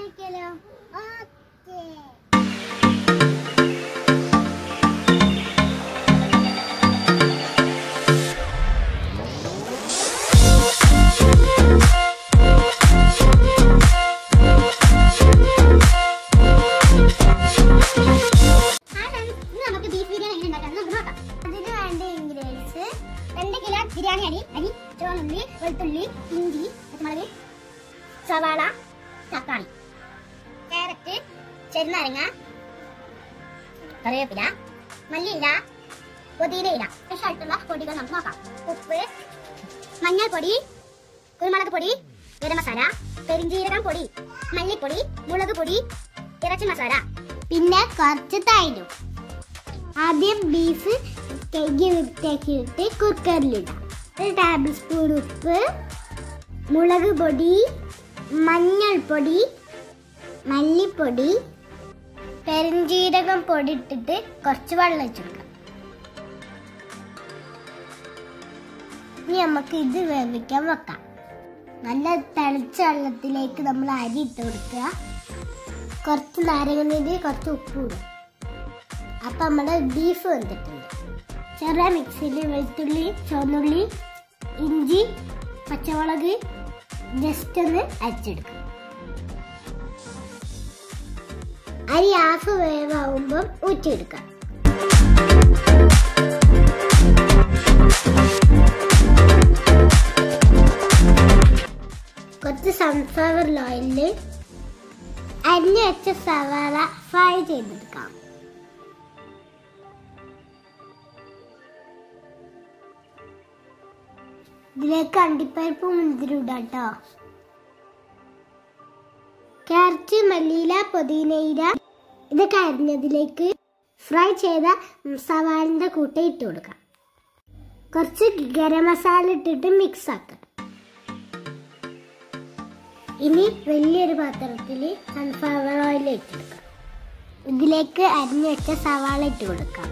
കഴിക്കലോ okay ഇന്ന് നമുക്ക് beef biryani എങ്ങനെ ഉണ്ടാക്കാം നമുക്ക് നോക്കാം അതിന് വേണ്ട ഇൻഗ്രീഡിയൻസ് രണ്ട് കിലോ ബിരിയാണി അരി അരി ചുവന്നുള്ളി വെളുത്തുള്ളി ഇഞ്ചി പച്ചമുളക് സവാള തക്കാളി ക്യാരറ്റ് ചെറുനാരങ്ങ കറിവേപ്പില മല്ലിയില പുതിനയില ഫ്രഷായിട്ടുള്ള പൊടികൾ നമുക്ക് നോക്കാം ഉപ്പ് മഞ്ഞൾപ്പൊടി കുരുമുളക് പൊടി ഗരം മസാല പെരിഞ്ജീരകം പൊടി മല്ലിപ്പൊടി മുളക് പൊടി ഇറച്ചി മസാല പിന്നെ കുറച്ച് തൈരും ആദ്യം ബീഫ് കഴുകി വൃത്തിയാക്കിയിട്ട് കുക്കറിലിടാം ഒരു ടേബിൾ സ്പൂൺ ഉപ്പ് മുളക് പൊടി മഞ്ഞൾപ്പൊടി മല്ലിപ്പൊടി പെരുംജീരകം പൊടി ഇട്ടിട്ട് കുറച്ച് വെള്ളം വെച്ചെടുക്കാം ഇനി നമുക്ക് ഇത് വേവിക്കാൻ വെക്കാം നല്ല തിളച്ച വെള്ളത്തിലേക്ക് നമ്മൾ അരി ഇട്ട് കൊടുക്കുക കുറച്ച് നാരങ്ങ നീര് കുറച്ച് ഉപ്പ് ഇടും അപ്പൊ നമ്മുടെ ബീഫ് വെന്തിട്ടുണ്ട് ചെറിയ മിക്സിയിൽ വെളുത്തുള്ളി ചുവന്നുള്ളി ഇഞ്ചി പച്ചമുളക് ജസ്റ്റ് ഒന്ന് അരച്ചെടുക്കും അരി ഹാഫ് വേവാകുമ്പം ഊറ്റിയെടുക്കാം കുറച്ച് സൺഫ്ലവർ ഓയിലിൽ അരിഞ്ഞു വെച്ച സവാള ഫ്രൈ ചെയ്തെടുക്കാം ഇതിലേക്ക് അണ്ടിപ്പരിപ്പ് മുന്തിരി ഇടാം കേട്ടോ ക്യാരറ്റ് മല്ലിയില പുതിനയില ഇതൊക്കെ അരിഞ്ഞതിലേക്ക് ഫ്രൈ ചെയ്ത സവാളിന്റെ കൂട്ട ഇട്ട് കൊടുക്കാം കുറച്ച് ഗരം മസാല ഇട്ടിട്ട് മിക്സ് ആക്കാം ഇനി വലിയൊരു പാത്രത്തിൽ സൺഫ്ലവർ ഓയിൽ ഇട്ടെടുക്കാം ഇതിലേക്ക് അരിഞ്ഞു വെച്ച സവാള ഇട്ട് കൊടുക്കാം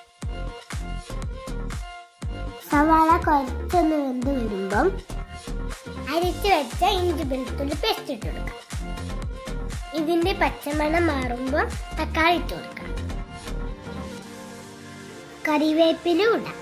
സവാള കുറച്ചൊന്ന് വെന്ത് വരുമ്പം അരിച്ചു വെച്ച ഇഞ്ചി വെളുത്തുള്ളി പേസ്റ്റ് ഇട്ട് കൊടുക്കാം ഇതിന്റെ പച്ചമണം മാറുമ്പോൾ തക്കാളി ഇട്ട് കൊടുക്കാം കറിവേപ്പിലും ഇടാം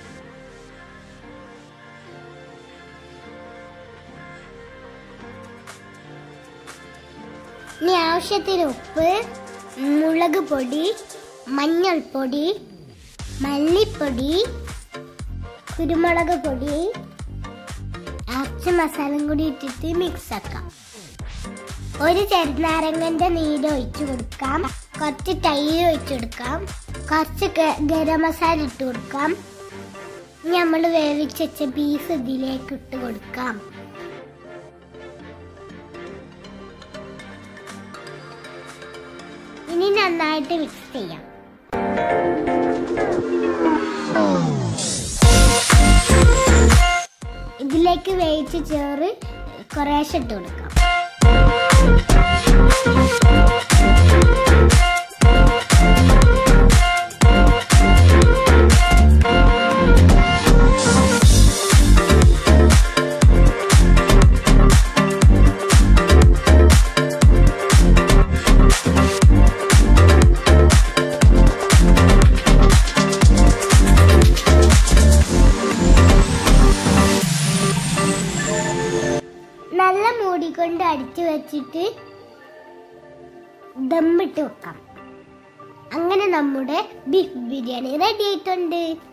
ഇനി ആവശ്യത്തിന് ഉപ്പ് മുളക് പൊടി മഞ്ഞൾപ്പൊടി മല്ലിപ്പൊടി കുരുമുളക് പൊടി അരച്ച മസാലയും കൂടി ഇട്ടിട്ട് മിക്സ് ആക്കാം ഒരു ചെറുനാരങ്ങന്റെ നീര് ഒഴിച്ചു കൊടുക്കാം കുറച്ച് തൈര് ഒഴിച്ചു കൊടുക്കാം കുറച്ച് ഗ- ഗരം മസാല ഇട്ട് കൊടുക്കാം ഇനി നമ്മൾ വേവിച്ച് വെച്ച ബീഫ് ഇതിലേക്ക് ഇട്ട് കൊടുക്കാം ഇനി നന്നായിട്ട് മിക്സ് ചെയ്യാം ഇതിലേക്ക് വേവിച്ച ചേറ് കുറേശ്ശെ ഇട്ട് കൊടുക്കാം നല്ല മൂടിക്കൊണ്ട് അടിച്ചു വെച്ചിട്ട് ദമ്മിട്ട് വെക്കാം അങ്ങനെ നമ്മുടെ ബീഫ് ബിരിയാണി റെഡി ആയിട്ടുണ്ട്